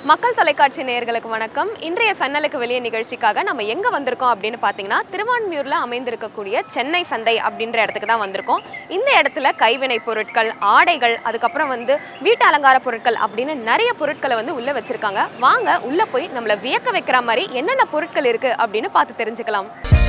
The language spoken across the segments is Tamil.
மக்கள் தொலைக்காட்சி நேயர்களுக்கு வணக்கம் இன்றைய சன்னலுக்கு வெளியே நிகழ்ச்சிக்காக நம்ம எங்க வந்திருக்கோம் அப்படின்னு பார்த்தீங்கன்னா திருவான்மியூர்ல அமைந்திருக்கக்கூடிய சென்னை சந்தை அப்படின்ற இடத்துக்கு தான் வந்திருக்கோம் இந்த இடத்துல கைவினை பொருட்கள் ஆடைகள் அதுக்கப்புறம் வந்து வீட்டு அலங்கார பொருட்கள் அப்படின்னு நிறைய பொருட்களை வந்து உள்ள வச்சிருக்காங்க வாங்க உள்ள போய் நம்மள வியக்க வைக்கிற மாதிரி என்னென்ன பொருட்கள் இருக்கு அப்படின்னு பார்த்து தெரிஞ்சுக்கலாம்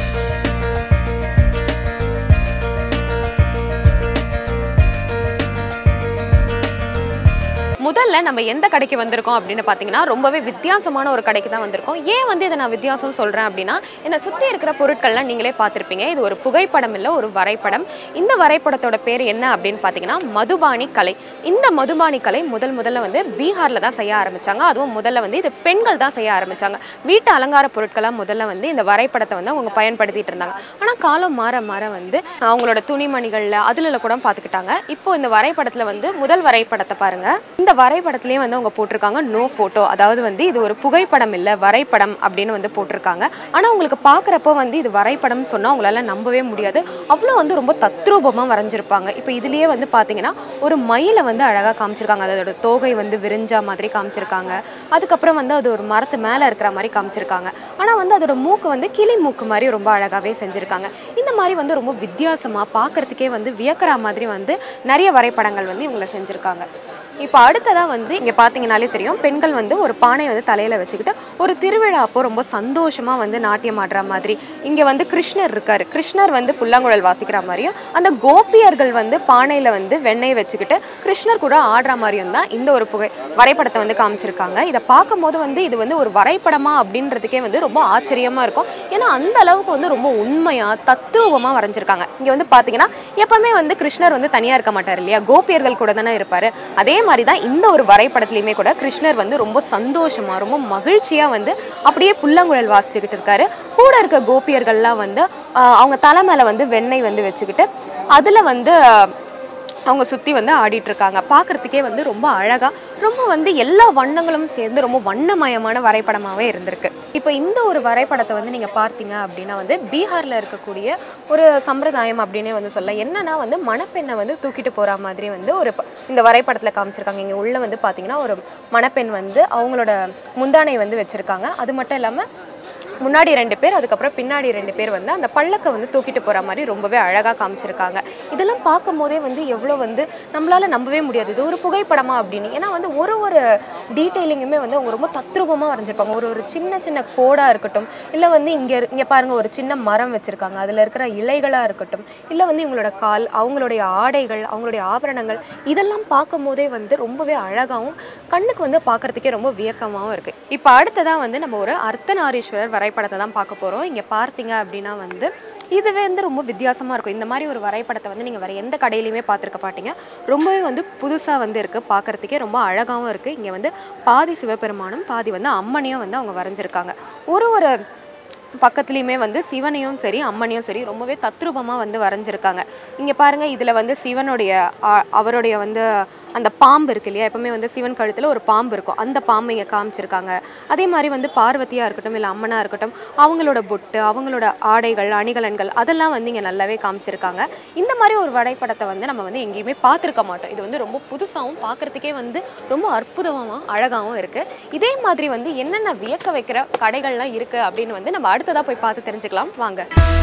முதல்ல நம்ம எந்த கடைக்கு வந்திருக்கோம் அப்படின்னு பார்த்தீங்கன்னா ரொம்பவே வித்தியாசமான ஒரு கடைக்கு தான் வந்திருக்கோம் ஏன் வந்து இதை நான் வித்தியாசம் சொல்கிறேன் அப்படின்னா என்னை சுற்றி இருக்கிற பொருட்கள்லாம் நீங்களே பார்த்துருப்பீங்க இது ஒரு புகைப்படம் இல்லை ஒரு வரைபடம் இந்த வரைபடத்தோட பேர் என்ன அப்படின்னு பார்த்தீங்கன்னா மதுபானி கலை இந்த மதுபானி கலை முதல் முதல்ல வந்து பீகாரில் தான் செய்ய ஆரம்பிச்சாங்க அதுவும் முதல்ல வந்து இது பெண்கள் தான் செய்ய ஆரம்பிச்சாங்க வீட்டு அலங்கார பொருட்களாக முதல்ல வந்து இந்த வரைபடத்தை வந்து அவங்க பயன்படுத்திட்டு இருந்தாங்க ஆனால் காலம் மாற மாற வந்து அவங்களோட துணிமணிகளில் அதில் கூட பார்த்துக்கிட்டாங்க இப்போ இந்த வரைபடத்தில் வந்து முதல் வரைபடத்தை பாருங்க இந்த வரைபடத்துலேயே வந்து அவங்க போட்டிருக்காங்க நோ ஃபோட்டோ அதாவது வந்து இது ஒரு புகைப்படம் இல்லை வரைபடம் அப்படின்னு வந்து போட்டிருக்காங்க ஆனால் உங்களுக்கு பார்க்குறப்போ வந்து இது வரைபடம்னு சொன்னால் உங்களால் நம்பவே முடியாது அவ்வளோ வந்து ரொம்ப தத்ரூபமாக வரைஞ்சிருப்பாங்க இப்போ இதுலேயே வந்து பார்த்தீங்கன்னா ஒரு மயிலை வந்து அழகாக காமிச்சிருக்காங்க அதோட தோகை வந்து விரிஞ்சா மாதிரி காமிச்சிருக்காங்க அதுக்கப்புறம் வந்து அது ஒரு மரத்து மேலே இருக்கிற மாதிரி காமிச்சிருக்காங்க ஆனால் வந்து அதோட மூக்கு வந்து கிளி மூக்கு மாதிரி ரொம்ப அழகாகவே செஞ்சுருக்காங்க இந்த மாதிரி வந்து ரொம்ப வித்தியாசமாக பார்க்குறதுக்கே வந்து வியக்கிற மாதிரி வந்து நிறைய வரைபடங்கள் வந்து இவங்களை செஞ்சுருக்காங்க இப்போ அடுத்ததாக வந்து இங்கே பார்த்தீங்கனாலே தெரியும் பெண்கள் வந்து ஒரு பானை வந்து தலையில் வச்சுக்கிட்டு ஒரு திருவிழா அப்போ ரொம்ப சந்தோஷமாக வந்து நாட்டியம் ஆடுற மாதிரி இங்கே வந்து கிருஷ்ணர் இருக்கார் கிருஷ்ணர் வந்து புல்லாங்குழல் வாசிக்கிற மாதிரியும் அந்த கோபியர்கள் வந்து பானையில் வந்து வெண்ணெய் வச்சுக்கிட்டு கிருஷ்ணர் கூட ஆடுற மாதிரியும் தான் இந்த ஒரு புகை வரைபடத்தை வந்து காமிச்சிருக்காங்க இதை பார்க்கும்போது வந்து இது வந்து ஒரு வரைபடமா அப்படின்றதுக்கே வந்து ரொம்ப ஆச்சரியமாக இருக்கும் ஏன்னா அந்த அளவுக்கு வந்து ரொம்ப உண்மையாக தத்ரூபமாக வரைஞ்சிருக்காங்க இங்கே வந்து பார்த்தீங்கன்னா எப்பவுமே வந்து கிருஷ்ணர் வந்து தனியாக இருக்க மாட்டார் இல்லையா கோபியர்கள் கூட தானே இருப்பார் அதே மாதிரி தான் இந்த ஒரு வரைபடத்துலையுமே கூட கிருஷ்ணர் வந்து ரொம்ப சந்தோஷமாக ரொம்ப மகிழ்ச்சியாக வந்து அப்படியே புல்லாங்குழல் வாசிச்சுக்கிட்டு இருக்காரு கூட இருக்க கோபியர்கள்லாம் வந்து ஆஹ், அவங்க தலை மேலே வந்து வெண்ணெய் வந்து வச்சுக்கிட்டு அதில் வந்து அவங்க சுற்றி வந்து ஆடிட்டு இருக்காங்க பார்க்குறதுக்கே வந்து ரொம்ப அழகாக ரொம்ப வந்து எல்லா வண்ணங்களும் சேர்ந்து ரொம்ப வண்ணமயமான வரைபடமாகவே இருந்திருக்கு இப்போ இந்த ஒரு வரைபடத்தை வந்து நீங்கள் பார்த்தீங்க அப்படின்னா வந்து பீகாரில் இருக்கக்கூடிய ஒரு சம்பிரதாயம் அப்படின்னே வந்து சொல்லலாம் என்னன்னா வந்து மணப்பெண்ணை வந்து தூக்கிட்டு போகிற மாதிரி வந்து ஒரு ப- இந்த வரைபடத்தில் காமிச்சிருக்காங்க இங்கே உள்ள வந்து பார்த்தீங்கன்னா ஒரு மணப்பெண் வந்து அவங்களோட முந்தானை வந்து வச்சுருக்காங்க அது மட்டும் இல்லாமல் முன்னாடி ரெண்டு பேர் அதுக்கப்புறம் பின்னாடி ரெண்டு பேர் வந்து அந்த பல்லக்கை வந்து தூக்கிட்டு போகிற மாதிரி ரொம்பவே அழகாக காமிச்சிருக்காங்க இதெல்லாம் பார்க்கும் போதே வந்து எவ்வளோ வந்து நம்மளால நம்பவே முடியாது இது ஒரு புகைப்படமா அப்படின்னு ஏன்னா வந்து ஒரு ஒரு டீட்டெயிலிங்குமே வந்து அவங்க ரொம்ப தத்ரூபமாக வரைஞ்சிருப்பாங்க ஒரு ஒரு சின்ன சின்ன கோடாக இருக்கட்டும் இல்லை வந்து இங்கே இங்கே பாருங்க ஒரு சின்ன மரம் வச்சுருக்காங்க அதில் இருக்கிற இலைகளாக இருக்கட்டும் இல்லை வந்து இவங்களோட கால் அவங்களுடைய ஆடைகள் அவங்களுடைய ஆபரணங்கள் இதெல்லாம் பார்க்கும் போதே வந்து ரொம்பவே அழகாகவும் கண்ணுக்கு வந்து பார்க்கறதுக்கே ரொம்ப வியக்கமாகவும் இருக்குது இப்போ அடுத்ததாக வந்து நம்ம ஒரு அர்த்தநாரீஸ்வரர் வரைபடத்தை தான் பார்க்க போகிறோம் இங்கே பார்த்தீங்க அப்படின்னா வந்து இதுவே வந்து ரொம்ப வித்தியாசமாக இருக்கும் இந்த மாதிரி ஒரு வரைபடத்தை வந்து நீங்கள் வேறு எந்த கடையிலையுமே பார்த்துருக்க மாட்டீங்க ரொம்பவே வந்து புதுசாக வந்து இருக்குது பார்க்கறதுக்கே ரொம்ப அழகாகவும் இருக்குது இங்கே வந்து பாதி சிவபெருமானும் பாதி வந்து அம்மனையும் வந்து அவங்க வரைஞ்சிருக்காங்க ஒரு ஒரு பக்கத்துலேயுமே வந்து சிவனையும் சரி அம்மனையும் சரி ரொம்பவே தத்ரூபமாக வந்து வரைஞ்சிருக்காங்க இங்கே பாருங்கள் இதில் வந்து சிவனுடைய ஆ- அவருடைய வந்து அந்த பாம்பு இருக்கு இல்லையா எப்பவுமே வந்து சிவன் கழுத்தில் ஒரு பாம்பு இருக்கும் அந்த பாம்பை இங்கே காமிச்சிருக்காங்க அதே மாதிரி வந்து பார்வதியாக இருக்கட்டும் இல்லை அம்மனாக இருக்கட்டும் அவங்களோட பொட்டு அவங்களோட ஆடைகள் அணிகலன்கள் அதெல்லாம் வந்து இங்கே நல்லாவே காமிச்சிருக்காங்க இந்த மாதிரி ஒரு வரைபடத்தை வந்து நம்ம வந்து எங்கேயுமே பார்த்துருக்க மாட்டோம் இது வந்து ரொம்ப புதுசாகவும் பார்க்குறதுக்கே வந்து ரொம்ப அற்புதமாகவும் அழகாகவும் இருக்குது இதே மாதிரி வந்து என்னென்ன வியக்க வைக்கிற கடைகள்லாம் இருக்குது அப்படின்னு வந்து நம்ம அடுத்ததாக போய் பார்த்து தெரிஞ்சுக்கலாம் வாங்க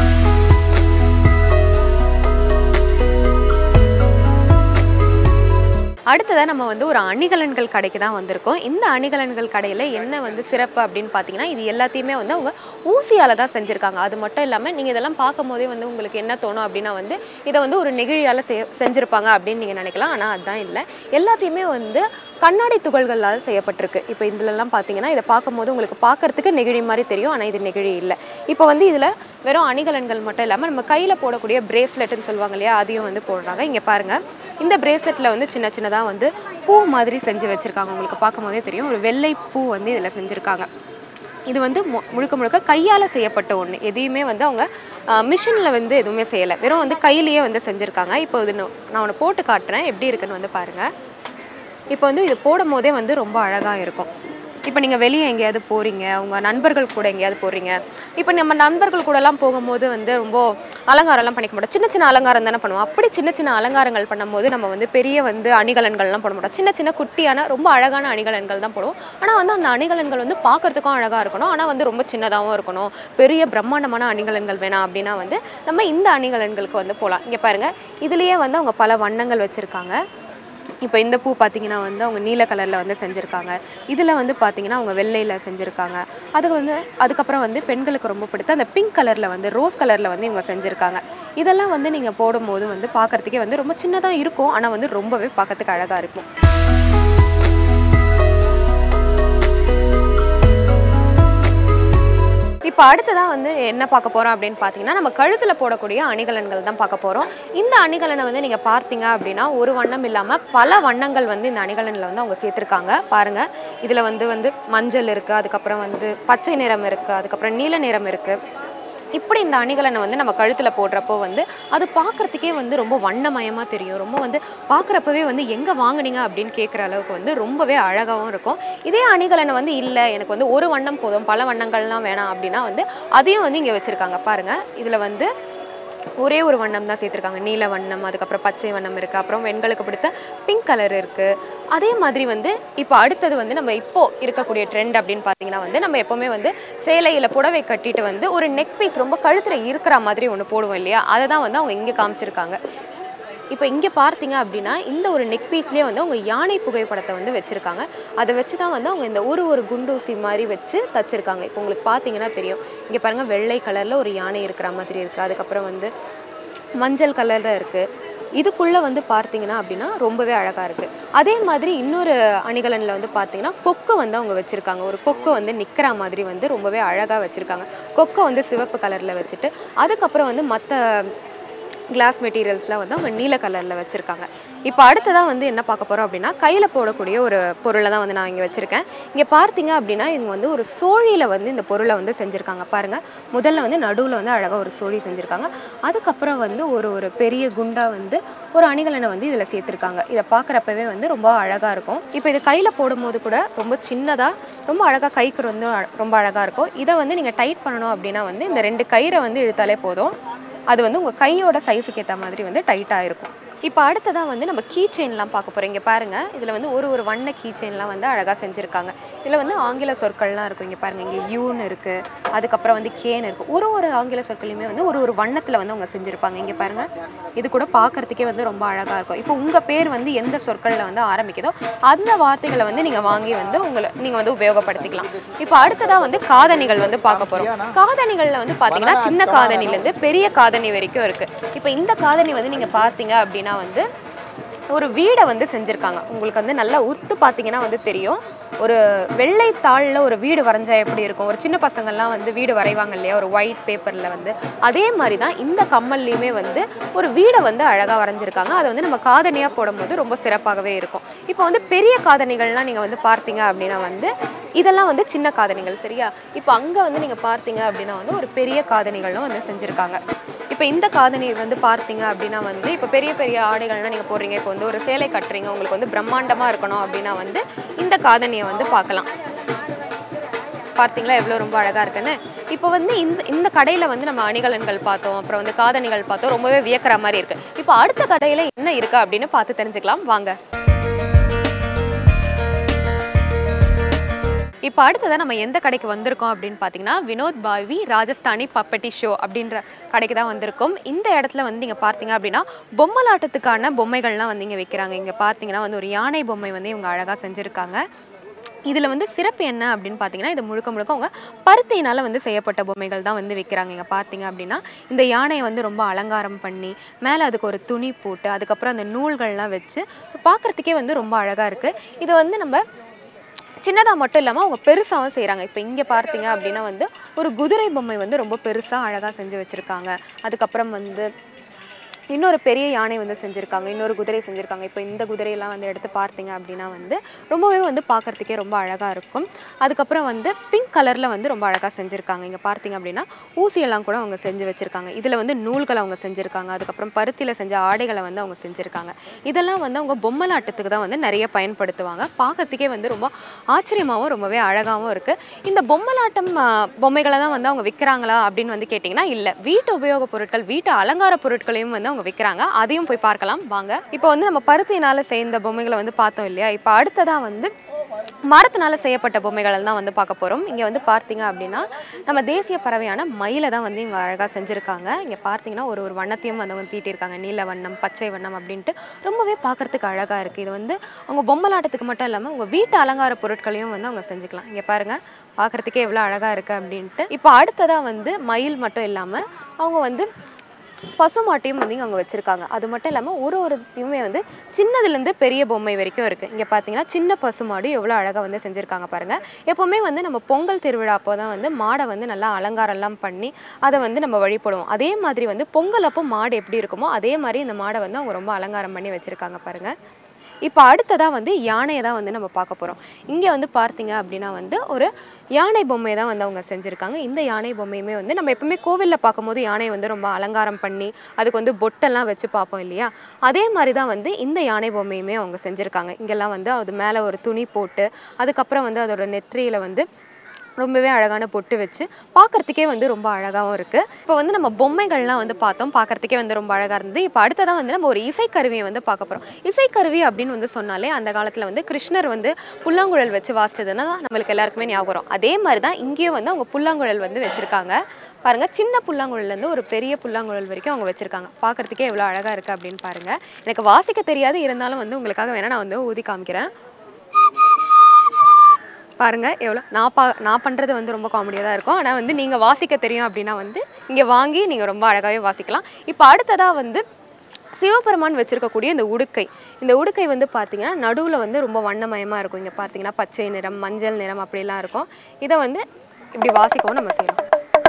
அடுத்ததாக நம்ம வந்து ஒரு அணிகலன்கள் கடைக்கு தான் வந்திருக்கோம் இந்த அணிகலன்கள் கடையில் என்ன வந்து சிறப்பு அப்படின்னு பார்த்தீங்கன்னா இது எல்லாத்தையுமே வந்து அவங்க ஊசியால் தான் செஞ்சுருக்காங்க அது மட்டும் இல்லாமல் நீங்கள் இதெல்லாம் பார்க்கும்போதே வந்து உங்களுக்கு என்ன தோணும் அப்படின்னா வந்து இதை வந்து ஒரு நெகிழியால் செ செஞ்சுருப்பாங்க அப்படின்னு நீங்கள் நினைக்கலாம் ஆனால் அதுதான் இல்லை எல்லாத்தையுமே வந்து கண்ணாடி துகள்களால் செய்யப்பட்டிருக்கு இப்போ இதுலலாம் பார்த்தீங்கன்னா இதை பார்க்கும்போது உங்களுக்கு பார்க்கறதுக்கு நெகிழி மாதிரி தெரியும் ஆனால் இது நெகிழி இல்லை இப்போ வந்து இதில் வெறும் அணிகலன்கள் மட்டும் இல்லாமல் நம்ம கையில் போடக்கூடிய பிரேஸ்லெட்னு சொல்லுவாங்க இல்லையா அதையும் வந்து போடுறாங்க இங்கே பாருங்கள் இந்த பிரேஸ்லெட்டில் வந்து சின்ன சின்னதாக வந்து பூ மாதிரி செஞ்சு வச்சுருக்காங்க உங்களுக்கு பார்க்கும்போதே தெரியும் ஒரு வெள்ளை பூ வந்து இதில் செஞ்சுருக்காங்க இது வந்து மு- முழுக்க முழுக்க கையால் செய்யப்பட்ட ஒன்று எதையுமே வந்து அவங்க மிஷினில் வந்து எதுவுமே செய்யலை வெறும் வந்து கையிலேயே வந்து செஞ்சுருக்காங்க இப்போ இது நு- நான் ஒன்று போட்டு காட்டுறேன் எப்படி இருக்குன்னு வந்து பாருங்கள் இப்போ வந்து இது போடும் போதே வந்து ரொம்ப அழகாக இருக்கும் இப்போ நீங்கள் வெளியே எங்கேயாவது போகிறீங்க உங்கள் நண்பர்கள் கூட எங்கேயாவது போகிறீங்க இப்போ நம்ம நண்பர்கள் கூடலாம் போகும்போது வந்து ரொம்ப அலங்காரம்லாம் பண்ணிக்க மாட்டோம் சின்ன சின்ன அலங்காரம் தானே பண்ணுவோம் அப்படி சின்ன சின்ன அலங்காரங்கள் பண்ணும்போது நம்ம வந்து பெரிய வந்து அணிகலன்கள்லாம் போட மாட்டோம் சின்ன சின்ன குட்டியான ரொம்ப அழகான அணிகலன்கள் தான் போடுவோம் ஆனால் வந்து அந்த அணிகலன்கள் வந்து பார்க்கறதுக்கும் அழகாக இருக்கணும் ஆனால் வந்து ரொம்ப சின்னதாகவும் இருக்கணும் பெரிய பிரம்மாண்டமான அணிகலன்கள் வேணாம் அப்படின்னா வந்து நம்ம இந்த அணிகலன்களுக்கு வந்து போகலாம் இங்கே பாருங்கள் இதுலேயே வந்து அவங்க பல வண்ணங்கள் வச்சுருக்காங்க இப்போ இந்த பூ பார்த்தீங்கன்னா வந்து அவங்க நீல கலரில் வந்து செஞ்சுருக்காங்க இதில் வந்து பார்த்தீங்கன்னா அவங்க வெள்ளையில் செஞ்சுருக்காங்க அதுக்கு வந்து அதுக்கப்புறம் வந்து பெண்களுக்கு ரொம்ப பிடித்த அந்த பிங்க் கலரில் வந்து ரோஸ் கலரில் வந்து இவங்க செஞ்சுருக்காங்க இதெல்லாம் வந்து நீங்கள் போடும்போது வந்து பார்க்குறதுக்கே வந்து ரொம்ப சின்னதாக இருக்கும் ஆனால் வந்து ரொம்பவே பார்க்கறதுக்கு அழகாக இருக்கும் இப்போ அடுத்ததாக வந்து என்ன பார்க்க போகிறோம் அப்படின்னு பார்த்தீங்கன்னா நம்ம கழுத்தில் போடக்கூடிய அணிகலன்கள் தான் பார்க்க போகிறோம் இந்த அணிகலனை வந்து நீங்கள் பார்த்தீங்க அப்படின்னா ஒரு வண்ணம் இல்லாமல் பல வண்ணங்கள் வந்து இந்த அணிகலனில் வந்து அவங்க சேர்த்துருக்காங்க பாருங்கள் இதில் வந்து வந்து மஞ்சள் இருக்குது அதுக்கப்புறம் வந்து பச்சை நிறம் இருக்குது அதுக்கப்புறம் நீல நிறம் இருக்குது இப்படி இந்த அணிகலனை வந்து நம்ம கழுத்தில் போடுறப்போ வந்து அது பார்க்குறதுக்கே வந்து ரொம்ப வண்ணமயமாக தெரியும் ரொம்ப வந்து பார்க்குறப்பவே வந்து எங்கே வாங்குனீங்க அப்படின்னு கேட்குற அளவுக்கு வந்து ரொம்பவே அழகாகவும் இருக்கும் இதே அணிகலனை வந்து இல்லை எனக்கு வந்து ஒரு வண்ணம் போதும் பல வண்ணங்கள்லாம் வேணாம் அப்படின்னா வந்து அதையும் வந்து இங்கே வச்சுருக்காங்க பாருங்கள் இதில் வந்து ஒரே ஒரு வண்ணம் தான் சேர்த்துருக்காங்க நீல வண்ணம் அதுக்கப்புறம் பச்சை வண்ணம் இருக்குது அப்புறம் பெண்களுக்கு பிடித்த பிங்க் கலர் இருக்குது அதே மாதிரி வந்து இப்போ அடுத்தது வந்து நம்ம இப்போ இருக்கக்கூடிய ட்ரெண்ட் அப்படின்னு பார்த்தீங்கன்னா வந்து நம்ம எப்போவுமே வந்து சேலையில் புடவை கட்டிட்டு வந்து ஒரு நெக் பீஸ் ரொம்ப கழுத்தில் இருக்கிற மாதிரி ஒன்று போடுவோம் இல்லையா அதை தான் வந்து அவங்க இங்கே காமிச்சிருக்காங்க இப்போ இங்கே பார்த்தீங்க அப்படின்னா இந்த ஒரு நெக் பீஸ்லேயே வந்து அவங்க யானை புகைப்படத்தை வந்து வச்சுருக்காங்க அதை வச்சு தான் வந்து அவங்க இந்த ஒரு ஒரு குண்டூசி மாதிரி வச்சு தச்சிருக்காங்க இப்போ உங்களுக்கு பார்த்தீங்கன்னா தெரியும் இங்கே பாருங்கள் வெள்ளை கலரில் ஒரு யானை இருக்கிற மாதிரி இருக்குது அதுக்கப்புறம் வந்து மஞ்சள் கலரில் இருக்குது இதுக்குள்ளே வந்து பார்த்தீங்கன்னா அப்படின்னா ரொம்பவே அழகாக இருக்குது அதே மாதிரி இன்னொரு அணிகலனில் வந்து பார்த்தீங்கன்னா கொக்கு வந்து அவங்க வச்சுருக்காங்க ஒரு கொக்கு வந்து நிற்கிற மாதிரி வந்து ரொம்பவே அழகாக வச்சுருக்காங்க கொக்கை வந்து சிவப்பு கலரில் வச்சுட்டு அதுக்கப்புறம் வந்து மற்ற கிளாஸ் மெட்டீரியல்ஸ்லாம் வந்து அவங்க நீல கலரில் வச்சுருக்காங்க இப்போ அடுத்ததாக வந்து என்ன பார்க்க போகிறோம் அப்படின்னா கையில் போடக்கூடிய ஒரு பொருளை தான் வந்து நான் இங்கே வச்சுருக்கேன் இங்கே பார்த்தீங்க அப்படின்னா இவங்க வந்து ஒரு சோழியில் வந்து இந்த பொருளை வந்து செஞ்சுருக்காங்க பாருங்கள் முதல்ல வந்து நடுவில் வந்து அழகாக ஒரு சோழி செஞ்சுருக்காங்க அதுக்கப்புறம் வந்து ஒரு ஒரு பெரிய குண்டா வந்து ஒரு அணிகலனை வந்து இதில் சேர்த்துருக்காங்க இதை பார்க்குறப்பவே வந்து ரொம்ப அழகாக இருக்கும் இப்போ இது கையில் போடும்போது கூட ரொம்ப சின்னதாக ரொம்ப அழகாக கைக்கு வந்து அழ- ரொம்ப அழகாக இருக்கும் இதை வந்து நீங்கள் டைட் பண்ணணும் அப்படின்னா வந்து இந்த ரெண்டு கயிறை வந்து இழுத்தாலே போதும் அது வந்து உங்கள் கையோட சைஸுக்கு ஏற்ற மாதிரி வந்து டைட்டாக இருக்கும் இப்போ அடுத்ததாக வந்து நம்ம கீ செயின்லாம் பார்க்க போகிறோம் இங்கே பாருங்கள் இதில் வந்து ஒரு ஒரு வண்ண கீ செயின்லாம் வந்து அழகாக செஞ்சுருக்காங்க இதில் வந்து ஆங்கில சொற்கள்லாம் இருக்கும் இங்கே பாருங்கள் இங்கே யூன்னு இருக்குது அதுக்கப்புறம் வந்து கேன் இருக்குது ஒரு ஒரு ஆங்கில சொற்களையுமே வந்து ஒரு ஒரு வண்ணத்தில் வந்து அவங்க செஞ்சுருப்பாங்க இங்கே பாருங்கள் இது கூட பார்க்கறதுக்கே வந்து ரொம்ப அழகாக இருக்கும் இப்போ உங்கள் பேர் வந்து எந்த சொற்களில் வந்து ஆரம்பிக்குதோ அந்த வார்த்தைகளை வந்து நீங்கள் வாங்கி வந்து உங்களை நீங்கள் வந்து உபயோகப்படுத்திக்கலாம் இப்போ அடுத்ததாக வந்து காதணிகள் வந்து பார்க்க போகிறோம் காதணிகளில் வந்து பார்த்தீங்கன்னா சின்ன காதணிலேருந்து பெரிய காதணி வரைக்கும் இருக்குது இப்போ இந்த காதணி வந்து நீங்கள் பார்த்தீங்க அப்படின்னா வந்து ஒரு வீடை வந்து செஞ்சுருக்காங்க உங்களுக்கு வந்து நல்லா உத்து பார்த்தீங்கன்னா வந்து தெரியும் ஒரு வெள்ளை தாளில் ஒரு வீடு வரைஞ்சா எப்படி இருக்கும் ஒரு சின்ன பசங்கள்லாம் வந்து வீடு வரைவாங்க இல்லையா ஒரு ஒயிட் பேப்பரில் வந்து அதே மாதிரி தான் இந்த கம்மல்லையுமே வந்து ஒரு வீடை வந்து அழகாக வரைஞ்சிருக்காங்க அதை வந்து நம்ம காதணியாக போடும்போது ரொம்ப சிறப்பாகவே இருக்கும் இப்போ வந்து பெரிய காதணிகள்லாம் நீங்கள் வந்து பார்த்தீங்க அப்படின்னா வந்து இதெல்லாம் வந்து சின்ன காதணிகள் சரியா இப்போ அங்கே வந்து நீங்கள் பார்த்தீங்க அப்படின்னா வந்து ஒரு பெரிய காதணிகளும் வந்து செஞ்சுருக்காங்க இப்போ இந்த காதணி வந்து பார்த்தீங்க அப்படின்னா வந்து இப்போ பெரிய பெரிய ஆடைகள்லாம் நீங்கள் போடுறீங்க இப்போ வந்து ஒரு சேலை கட்டுறீங்க உங்களுக்கு வந்து பிரம்மாண்டமாக இருக்கணும் அப்படின்னா வந்து இந்த காதணியை வந்து பார்க்கலாம் பார்த்தீங்களா எவ்வளோ ரொம்ப அழகாக இருக்குன்னு இப்போ வந்து இந்த இந்த கடையில் வந்து நம்ம அணிகலன்கள் பார்த்தோம் அப்புறம் வந்து காதணிகள் பார்த்தோம் ரொம்பவே வியக்கிற மாதிரி இருக்கு இப்போ அடுத்த கடையில் என்ன இருக்கு அப்படின்னு பார்த்து தெரிஞ்சுக்கலாம் வாங்க இப்போ அடுத்ததாக நம்ம எந்த கடைக்கு வந்திருக்கோம் அப்படின்னு பார்த்தீங்கன்னா வினோத் பாவி ராஜஸ்தானி பப்பட்டி ஷோ அப்படின்ற கடைக்கு தான் வந்திருக்கோம் இந்த இடத்துல வந்து நீங்கள் பார்த்தீங்க அப்படின்னா பொம்மலாட்டத்துக்கான பொம்மைகள்லாம் வந்து இங்கே வைக்கிறாங்க இங்கே பார்த்தீங்கன்னா வந்து ஒரு யானை பொம்மை வந்து இவங்க அழகாக செஞ்சுருக்காங்க இதில் வந்து சிறப்பு என்ன அப்படின்னு பார்த்தீங்கன்னா இது முழுக்க முழுக்க அவங்க பருத்தியினால் வந்து செய்யப்பட்ட பொம்மைகள் தான் வந்து விற்கிறாங்க இங்கே பார்த்தீங்க அப்படின்னா இந்த யானையை வந்து ரொம்ப அலங்காரம் பண்ணி மேலே அதுக்கு ஒரு துணி போட்டு அதுக்கப்புறம் அந்த நூல்கள்லாம் வச்சு பார்க்குறதுக்கே வந்து ரொம்ப அழகாக இருக்குது இது வந்து நம்ம சின்னதாக மட்டும் இல்லாமல் அவங்க பெருசாகவும் செய்கிறாங்க இப்போ இங்கே பார்த்தீங்க அப்படின்னா வந்து ஒரு குதிரை பொம்மை வந்து ரொம்ப பெருசாக அழகாக செஞ்சு வச்சுருக்காங்க அதுக்கப்புறம் வந்து இன்னொரு பெரிய யானை வந்து செஞ்சுருக்காங்க இன்னொரு குதிரை செஞ்சுருக்காங்க இப்போ இந்த குதிரையெல்லாம் வந்து எடுத்து பார்த்தீங்க அப்படின்னா வந்து ரொம்பவே வந்து பார்க்கறதுக்கே ரொம்ப அழகாக இருக்கும் அதுக்கப்புறம் வந்து பிங்க் கலரில் வந்து ரொம்ப அழகாக செஞ்சுருக்காங்க இங்கே பார்த்தீங்க அப்படின்னா ஊசியெல்லாம் கூட அவங்க செஞ்சு வச்சுருக்காங்க இதில் வந்து நூல்கள் அவங்க செஞ்சுருக்காங்க அதுக்கப்புறம் பருத்தியில் செஞ்ச ஆடைகளை வந்து அவங்க செஞ்சுருக்காங்க இதெல்லாம் வந்து அவங்க பொம்மலாட்டத்துக்கு தான் வந்து நிறைய பயன்படுத்துவாங்க பார்க்கறதுக்கே வந்து ரொம்ப ஆச்சரியமாகவும் ரொம்பவே அழகாகவும் இருக்குது இந்த பொம்மலாட்டம் ஆ, பொம்மைகளை தான் வந்து அவங்க விற்கிறாங்களா அப்படின்னு வந்து கேட்டிங்கன்னா இல்லை வீட்டு உபயோகப் பொருட்கள் வீட்டு அலங்கார பொருட்களையும் வந்து அவங்க விற்கிறாங்க அதையும் போய் பார்க்கலாம் வாங்க இப்போ வந்து நம்ம பருத்தியினால செய்த பொம்மைகளை வந்து பார்த்தோம் இல்லையா இப்போ அடுத்ததா வந்து மரத்தினால செய்யப்பட்ட பொம்மைகளை தான் வந்து பார்க்க போகிறோம் இங்கே வந்து பார்த்தீங்க அப்படின்னா நம்ம தேசிய பறவையான மயிலை தான் வந்து இங்கே அழகாக செஞ்சுருக்காங்க இங்கே பார்த்தீங்கன்னா ஒரு ஒரு வண்ணத்தையும் வந்து அவங்க தீட்டியிருக்காங்க நீல வண்ணம் பச்சை வண்ணம் அப்படின்ட்டு ரொம்பவே பார்க்கறதுக்கு அழகாக இருக்குது இது வந்து அவங்க பொம்மலாட்டத்துக்கு மட்டும் இல்லாமல் உங்கள் வீட்டு அலங்கார பொருட்களையும் வந்து அவங்க செஞ்சுக்கலாம் இங்கே பாருங்கள் பார்க்குறதுக்கே எவ்வளோ அழகாக இருக்குது அப்படின்ட்டு இப்போ அடுத்ததாக வந்து மயில் மட்டும் இல்லாமல் அவங்க வந்து பசுமாட்டையும் வந்து இங்கே அவங்க வச்சுருக்காங்க அது மட்டும் இல்லாமல் ஒரு ஒருத்தையுமே வந்து சின்னதுலேருந்து பெரிய பொம்மை வரைக்கும் இருக்குது இங்கே பார்த்தீங்கன்னா சின்ன பசுமாடு எவ்வளோ அழகாக வந்து செஞ்சுருக்காங்க பாருங்கள் எப்போவுமே வந்து நம்ம பொங்கல் திருவிழா அப்போ தான் வந்து மாடை வந்து நல்லா அலங்காரம்லாம் பண்ணி அதை வந்து நம்ம வழிபடுவோம் அதே மாதிரி வந்து பொங்கல் அப்போ மாடு எப்படி இருக்குமோ அதே மாதிரி இந்த மாடை வந்து அவங்க ரொம்ப அலங்காரம் பண்ணி வச்சுருக்காங்க பாருங்கள் இப்போ அடுத்ததாக வந்து யானையை தான் வந்து நம்ம பார்க்க போகிறோம் இங்கே வந்து பார்த்தீங்க அப்படின்னா வந்து ஒரு யானை பொம்மையை தான் வந்து அவங்க செஞ்சுருக்காங்க இந்த யானை பொம்மையுமே வந்து நம்ம எப்பவுமே கோவிலில் பார்க்கும்போது யானையை வந்து ரொம்ப அலங்காரம் பண்ணி அதுக்கு வந்து பொட்டெல்லாம் வச்சு பார்ப்போம் இல்லையா அதே மாதிரி தான் வந்து இந்த யானை பொம்மையுமே அவங்க செஞ்சுருக்காங்க இங்கெல்லாம் வந்து அது மேலே ஒரு துணி போட்டு அதுக்கப்புறம் வந்து அதோட நெற்றியில் வந்து ரொம்பவே அழகான பொட்டு வச்சு பார்க்கறதுக்கே வந்து ரொம்ப அழகாகவும் இருக்குது இப்போ வந்து நம்ம பொம்மைகள்லாம் வந்து பார்த்தோம் பார்க்கறதுக்கே வந்து ரொம்ப அழகாக இருந்தது இப்போ அடுத்ததாக வந்து நம்ம ஒரு இசைக்கருவியை வந்து பார்க்க போகிறோம் இசைக்கருவி அப்படின்னு வந்து சொன்னாலே அந்த காலத்தில் வந்து கிருஷ்ணர் வந்து புல்லாங்குழல் வச்சு வாசிச்சதுன்னா நம்மளுக்கு எல்லாருக்குமே ஞாபகம் வரும் அதே மாதிரி தான் இங்கேயும் வந்து அவங்க புல்லாங்குழல் வந்து வச்சுருக்காங்க பாருங்க சின்ன புல்லாங்குழல்லேருந்து ஒரு பெரிய புல்லாங்குழல் வரைக்கும் அவங்க வச்சுருக்காங்க பார்க்கறதுக்கே எவ்வளோ அழகாக இருக்குது அப்படின்னு பாருங்கள் எனக்கு வாசிக்க தெரியாது இருந்தாலும் வந்து உங்களுக்காக வேணால் நான் வந்து ஊதி காமிக்கிறேன் பாருங்க எவ்வளோ நான் பா நான் பண்ணுறது வந்து ரொம்ப காமெடியாக தான் இருக்கும் ஆனால் வந்து நீங்கள் வாசிக்க தெரியும் அப்படின்னா வந்து இங்கே வாங்கி நீங்கள் ரொம்ப அழகாகவே வாசிக்கலாம் இப்போ அடுத்ததாக வந்து சிவபெருமான் வச்சிருக்கக்கூடிய இந்த உடுக்கை இந்த உடுக்கை வந்து பார்த்தீங்கன்னா நடுவில் வந்து ரொம்ப வண்ணமயமாக இருக்கும் இங்கே பார்த்தீங்கன்னா பச்சை நிறம் மஞ்சள் நிறம் அப்படிலாம் இருக்கும் இதை வந்து இப்படி வாசிக்கவும் நம்ம செய்யலாம்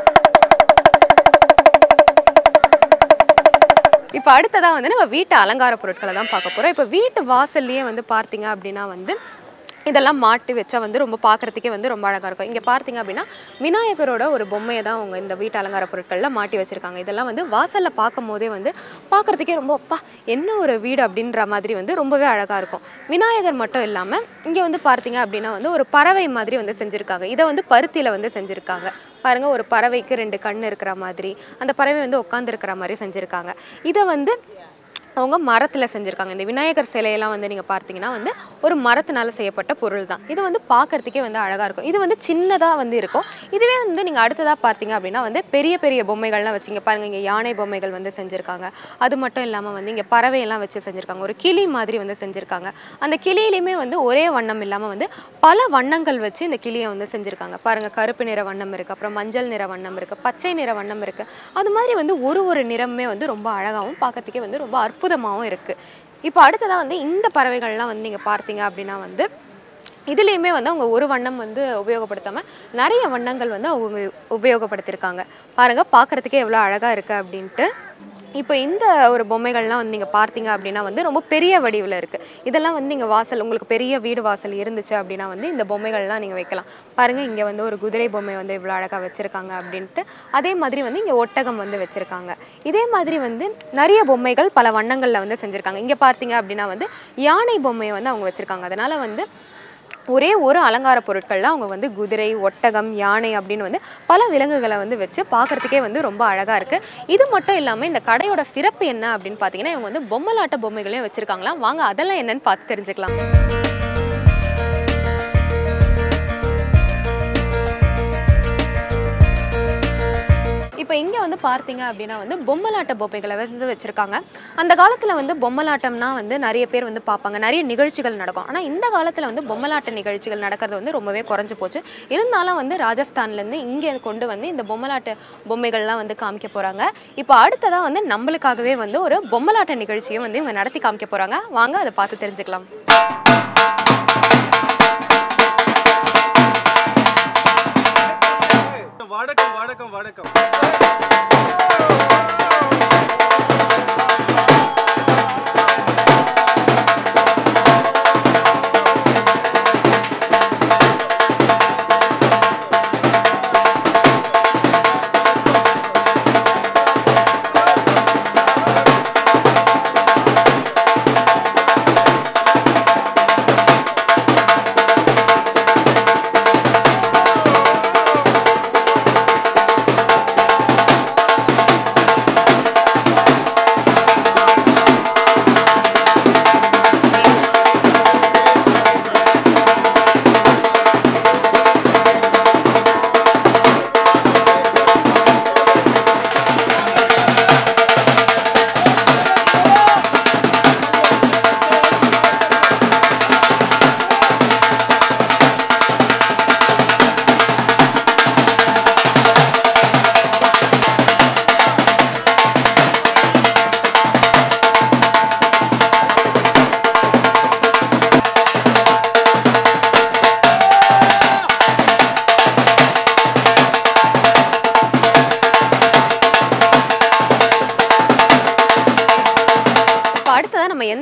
இப்போ அடுத்ததாக வந்து நம்ம வீட்டு அலங்கார பொருட்களை தான் பார்க்க போகிறோம் இப்போ வீட்டு வாசல்லையே வந்து பார்த்தீங்க அப்படின்னா வந்து இதெல்லாம் மாட்டி வச்சா வந்து ரொம்ப பார்க்கறதுக்கே வந்து ரொம்ப அழகாக இருக்கும் இங்கே பார்த்தீங்க அப்படின்னா விநாயகரோட ஒரு பொம்மையை தான் அவங்க இந்த வீட்டு அலங்கார பொருட்களில் மாட்டி வச்சுருக்காங்க இதெல்லாம் வந்து வாசலில் பார்க்கும் போதே வந்து பார்க்கறதுக்கே ரொம்ப அப்பா என்ன ஒரு வீடு அப்படின்ற மாதிரி வந்து ரொம்பவே அழகாக இருக்கும் விநாயகர் மட்டும் இல்லாமல் இங்கே வந்து பார்த்தீங்க அப்படின்னா வந்து ஒரு பறவை மாதிரி வந்து செஞ்சுருக்காங்க இதை வந்து பருத்தியில் வந்து செஞ்சுருக்காங்க பாருங்க ஒரு பறவைக்கு ரெண்டு கண் இருக்கிற மாதிரி அந்த பறவை வந்து உட்காந்துருக்கிற மாதிரி செஞ்சுருக்காங்க இதை வந்து அவங்க மரத்தில் செஞ்சுருக்காங்க இந்த விநாயகர் சிலையெல்லாம் வந்து நீங்கள் பார்த்தீங்கன்னா வந்து ஒரு மரத்தினால செய்யப்பட்ட பொருள் தான் இது வந்து பார்க்கறதுக்கே வந்து அழகாக இருக்கும் இது வந்து சின்னதாக வந்து இருக்கும் இதுவே வந்து நீங்கள் அடுத்ததாக பார்த்தீங்க அப்படின்னா வந்து பெரிய பெரிய பொம்மைகள்லாம் வச்சுங்க பாருங்க இங்கே யானை பொம்மைகள் வந்து செஞ்சுருக்காங்க அது மட்டும் இல்லாமல் வந்து இங்கே பறவையெல்லாம் வச்சு செஞ்சுருக்காங்க ஒரு கிளி மாதிரி வந்து செஞ்சுருக்காங்க அந்த கிளியிலையுமே வந்து ஒரே வண்ணம் இல்லாமல் வந்து பல வண்ணங்கள் வச்சு இந்த கிளியை வந்து செஞ்சுருக்காங்க பாருங்க கருப்பு நிற வண்ணம் இருக்குது அப்புறம் மஞ்சள் நிற வண்ணம் இருக்குது பச்சை நிற வண்ணம் இருக்குது அது மாதிரி வந்து ஒரு ஒரு நிறமே வந்து ரொம்ப அழகாகவும் பார்க்கறதுக்கே வந்து ரொம்ப அற்புதமாகவும் இருக்குது இப்போ அடுத்ததாக வந்து இந்த பறவைகள்லாம் வந்து நீங்கள் பார்த்தீங்க அப்படின்னா வந்து இதுலேயுமே வந்து அவங்க ஒரு வண்ணம் வந்து உபயோகப்படுத்தாமல் நிறைய வண்ணங்கள் வந்து அவங்க உபயோகப்படுத்தியிருக்காங்க பாருங்கள் பார்க்குறதுக்கே எவ்வளோ அழகாக இருக்குது அப்படின்ட்டு இப்போ இந்த ஒரு பொம்மைகள்லாம் வந்து நீங்கள் பார்த்தீங்க அப்படின்னா வந்து ரொம்ப பெரிய வடிவில் இருக்குது இதெல்லாம் வந்து நீங்கள் வாசல் உங்களுக்கு பெரிய வீடு வாசல் இருந்துச்சு அப்படின்னா வந்து இந்த பொம்மைகள்லாம் நீங்கள் வைக்கலாம் பாருங்கள் இங்கே வந்து ஒரு குதிரை பொம்மை வந்து இவ்வளோ அழகாக வச்சுருக்காங்க அப்படின்ட்டு அதே மாதிரி வந்து இங்கே ஒட்டகம் வந்து வச்சுருக்காங்க இதே மாதிரி வந்து நிறைய பொம்மைகள் பல வண்ணங்களில் வந்து செஞ்சுருக்காங்க இங்கே பார்த்தீங்க அப்படின்னா வந்து யானை பொம்மையை வந்து அவங்க வச்சுருக்காங்க அதனால் வந்து ஒரே ஒரு அலங்கார பொருட்கள்ல அவங்க வந்து குதிரை ஒட்டகம் யானை அப்படின்னு வந்து பல விலங்குகளை வந்து வச்சு பார்க்கறதுக்கே வந்து ரொம்ப அழகா இருக்கு இது மட்டும் இல்லாமல் இந்த கடையோட சிறப்பு என்ன அப்படின்னு பார்த்தீங்கன்னா இவங்க வந்து பொம்மலாட்ட பொம்மைகளையும் வச்சிருக்காங்களாம் வாங்க அதெல்லாம் என்னன்னு பார்த்து தெரிஞ்சுக்கலாம் இப்போ இங்கே வந்து பார்த்தீங்க அப்படின்னா வந்து பொம்மலாட்ட பொம்மைகளை வந்து வச்சுருக்காங்க அந்த காலத்தில் வந்து பொம்மலாட்டம்னா வந்து நிறைய பேர் வந்து பார்ப்பாங்க நிறைய நிகழ்ச்சிகள் நடக்கும் ஆனால் இந்த காலத்தில் வந்து பொம்மலாட்ட நிகழ்ச்சிகள் நடக்கிறது வந்து ரொம்பவே குறைஞ்சு போச்சு இருந்தாலும் வந்து ராஜஸ்தான்லேருந்து இங்கே கொண்டு வந்து இந்த பொம்மலாட்ட பொம்மைகள்லாம் வந்து காமிக்க போகிறாங்க இப்போ அடுத்ததாக வந்து நம்மளுக்காகவே வந்து ஒரு பொம்மலாட்ட நிகழ்ச்சியும் வந்து இவங்க நடத்தி காமிக்க போகிறாங்க வாங்க அதை பார்த்து தெரிஞ்சுக்கலாம் வணக்கம் வணக்கம் வணக்கம்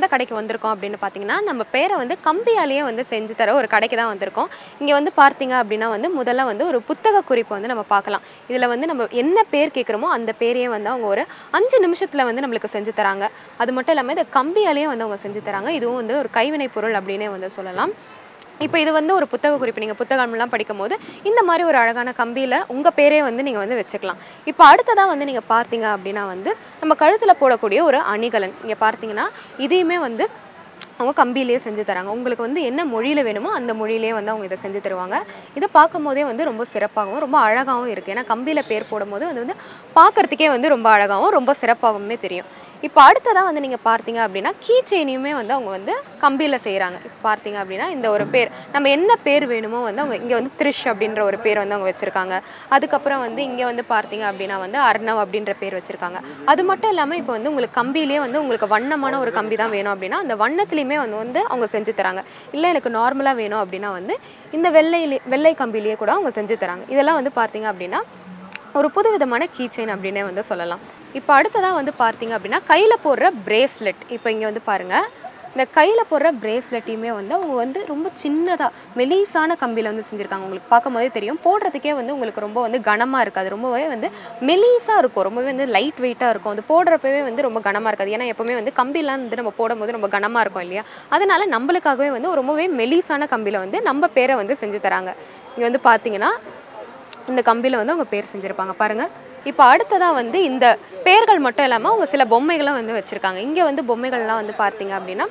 கடைக்கு வந்திருக்கோம் அப்படின்னு பார்த்தீங்கன்னா நம்ம பேரை வந்து கம்பியாலேயே வந்து செஞ்சு தர ஒரு கடைக்கு தான் வந்திருக்கோம் இங்கே வந்து பார்த்தீங்க அப்படின்னா வந்து முதல்ல வந்து ஒரு புத்தக குறிப்பு வந்து நம்ம பார்க்கலாம் இதில் வந்து நம்ம என்ன பேர் கேட்குறோமோ அந்த பேரையே வந்து அவங்க ஒரு அஞ்சு நிமிஷத்தில் வந்து நம்மளுக்கு செஞ்சு தராங்க அது மட்டும் இல்லாமல் இந்த கம்பியாலேயே வந்து அவங்க செஞ்சு தராங்க இதுவும் வந்து ஒரு கைவினை பொருள் அப்படின்னே வந்து சொல்லலாம் இப்போ இது வந்து ஒரு புத்தக குறிப்பு நீங்கள் புத்தகம்லாம் படிக்கும்போது இந்த மாதிரி ஒரு அழகான கம்பியில் உங்கள் பேரே வந்து நீங்கள் வந்து வச்சுக்கலாம் இப்போ அடுத்ததாக வந்து நீங்கள் பார்த்தீங்க அப்படின்னா வந்து நம்ம கழுத்தில் போடக்கூடிய ஒரு அணிகலன் இங்கே பார்த்தீங்கன்னா இதையுமே வந்து அவங்க கம்பியிலேயே செஞ்சு தராங்க உங்களுக்கு வந்து என்ன மொழியில் வேணுமோ அந்த மொழியிலே வந்து அவங்க இதை செஞ்சு தருவாங்க இதை பார்க்கும் போதே வந்து ரொம்ப சிறப்பாகவும் ரொம்ப அழகாகவும் இருக்குது ஏன்னா கம்பியில் பேர் போடும்போது அது வந்து பார்க்கறதுக்கே வந்து ரொம்ப அழகாகவும் ரொம்ப சிறப்பாகவுமே தெரியும் இப்போ அடுத்ததாக வந்து நீங்கள் பார்த்தீங்க அப்படின்னா கீ செயினையுமே வந்து அவங்க வந்து கம்பியில் செய்கிறாங்க இப்போ பார்த்தீங்க அப்படின்னா இந்த ஒரு பேர் நம்ம என்ன பேர் வேணுமோ வந்து அவங்க இங்கே வந்து த்ரிஷ் அப்படின்ற ஒரு பேர் வந்து அவங்க வச்சுருக்காங்க அதுக்கப்புறம் வந்து இங்கே வந்து பார்த்தீங்க அப்படின்னா வந்து அர்ணவ் அப்படின்ற பேர் வச்சுருக்காங்க அது மட்டும் இல்லாமல் இப்போ வந்து உங்களுக்கு கம்பியிலே வந்து உங்களுக்கு வண்ணமான ஒரு கம்பி தான் வேணும் அப்படின்னா அந்த வண்ணத்துலேயுமே வந்து வந்து அவங்க செஞ்சு தராங்க இல்லை எனக்கு நார்மலாக வேணும் அப்படின்னா வந்து இந்த வெள்ளையிலே வெள்ளை கம்பியிலேயே கூட அவங்க செஞ்சு தராங்க இதெல்லாம் வந்து பார்த்தீங்க அப்படின்னா ஒரு புதுவிதமான கீ செயின் அப்படின்னே வந்து சொல்லலாம் இப்போ அடுத்ததாக வந்து பார்த்தீங்க அப்படின்னா கையில் போடுற பிரேஸ்லெட் இப்போ இங்கே வந்து பாருங்கள் இந்த கையில் போடுற பிரேஸ்லெட்டையுமே வந்து அவங்க வந்து ரொம்ப சின்னதாக மெலிசான கம்பியில் வந்து செஞ்சுருக்காங்க உங்களுக்கு பார்க்கும்போதே தெரியும் போடுறதுக்கே வந்து உங்களுக்கு ரொம்ப வந்து கனமாக இருக்காது ரொம்பவே வந்து மெலிசாக இருக்கும் ரொம்பவே வந்து லைட் வெயிட்டாக இருக்கும் அது போடுறப்பவே வந்து ரொம்ப கனமாக இருக்காது ஏன்னா எப்போவுமே வந்து கம்பிலாம் வந்து நம்ம போடும்போது ரொம்ப கனமாக இருக்கும் இல்லையா அதனால நம்மளுக்காகவே வந்து ரொம்பவே மெலிசான கம்பியில் வந்து நம்ம பேரை வந்து செஞ்சு தராங்க இங்கே வந்து பார்த்தீங்கன்னா இந்த கம்பியில் வந்து அவங்க பேர் செஞ்சுருப்பாங்க பாருங்கள் இப்போ அடுத்ததாக வந்து இந்த பேர்கள் மட்டும் இல்லாமல் அவங்க சில பொம்மைகளும் வந்து வச்சுருக்காங்க இங்கே வந்து பொம்மைகள்லாம் வந்து பார்த்தீங்க அப்படின்னா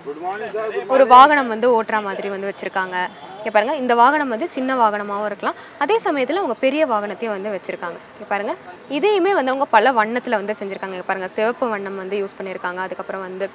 ஒரு வாகனம் வந்து ஓட்டுற மாதிரி வந்து வச்சுருக்காங்க இங்கே பாருங்கள் இந்த வாகனம் வந்து சின்ன வாகனமாகவும் இருக்கலாம் அதே சமயத்தில் அவங்க பெரிய வாகனத்தையும் வந்து வச்சுருக்காங்க இங்கே பாருங்கள் இதையுமே வந்து அவங்க பல வண்ணத்தில் வந்து செஞ்சுருக்காங்க இங்கே பாருங்கள் சிவப்பு வண்ணம் வந்து யூஸ் பண்ணியிருக்காங்க அதுக்கப்புறம் வந்து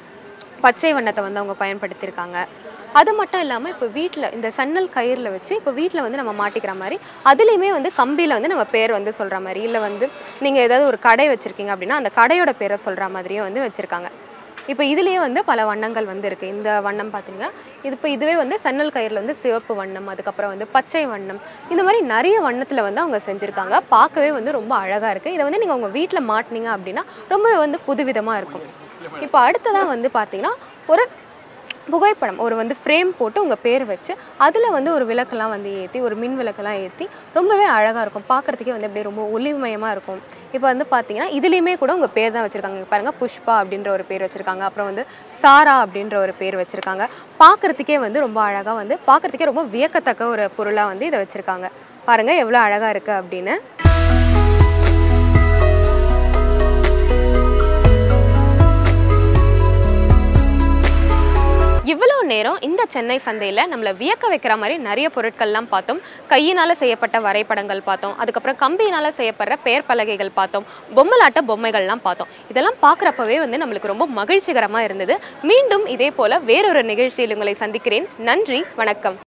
பச்சை வண்ணத்தை வந்து அவங்க பயன்படுத்தியிருக்காங்க அது மட்டும் இல்லாமல் இப்போ வீட்டில் இந்த சன்னல் கயிறில் வச்சு இப்போ வீட்டில் வந்து நம்ம மாட்டிக்கிற மாதிரி அதுலேயுமே வந்து கம்பியில் வந்து நம்ம பேர் வந்து சொல்கிற மாதிரி இல்லை வந்து நீங்கள் ஏதாவது ஒரு கடை வச்சுருக்கீங்க அப்படின்னா அந்த கடையோட பேரை சொல்கிற மாதிரியும் வந்து வச்சுருக்காங்க இப்போ இதுலேயே வந்து பல வண்ணங்கள் வந்து இருக்குது இந்த வண்ணம் பார்த்தீங்கன்னா இது இப்போ இதுவே வந்து சன்னல் கயிறில் வந்து சிவப்பு வண்ணம் அதுக்கப்புறம் வந்து பச்சை வண்ணம் இந்த மாதிரி நிறைய வண்ணத்தில் வந்து அவங்க செஞ்சுருக்காங்க பார்க்கவே வந்து ரொம்ப அழகாக இருக்குது இதை வந்து நீங்கள் உங்கள் வீட்டில் மாட்டினீங்க அப்படின்னா ரொம்பவே வந்து புதுவிதமாக இருக்கும் இப்போ அடுத்ததாக வந்து பார்த்தீங்கன்னா ஒரு புகைப்படம் ஒரு வந்து ஃப்ரேம் போட்டு உங்கள் பேர் வச்சு அதில் வந்து ஒரு விளக்கெல்லாம் வந்து ஏற்றி ஒரு மின் விளக்கெல்லாம் ஏற்றி ரொம்பவே அழகாக இருக்கும் பார்க்குறதுக்கே வந்து அப்படியே ரொம்ப ஒளிமயமாக இருக்கும் இப்போ வந்து பார்த்தீங்கன்னா இதுலேயுமே கூட உங்கள் பேர் தான் வச்சுருக்காங்க இங்க பாருங்க புஷ்பா அப்படின்ற ஒரு பேர் வச்சுருக்காங்க அப்புறம் வந்து சாரா அப்படின்ற ஒரு பேர் வச்சுருக்காங்க பார்க்குறதுக்கே வந்து ரொம்ப அழகாக வந்து பார்க்குறதுக்கே ரொம்ப வியக்கத்தக்க ஒரு பொருளாக வந்து இதை வச்சுருக்காங்க பாருங்கள் எவ்வளோ அழகாக இருக்குது அப்படின்னு இவ்வளோ நேரம் இந்த சென்னை சந்தையில் நம்மளை வியக்க வைக்கிற மாதிரி நிறைய பொருட்கள்லாம் பார்த்தோம் கையினால் செய்யப்பட்ட வரைபடங்கள் பார்த்தோம் அதுக்கப்புறம் கம்பியினால் செய்யப்படுற பெயர் பலகைகள் பார்த்தோம் பொம்மலாட்ட பொம்மைகள்லாம் பார்த்தோம் இதெல்லாம் பார்க்குறப்பவே வந்து நம்மளுக்கு ரொம்ப மகிழ்ச்சிகரமாக இருந்தது மீண்டும் இதே போல் வேறொரு நிகழ்ச்சியில் உங்களை சந்திக்கிறேன் நன்றி வணக்கம்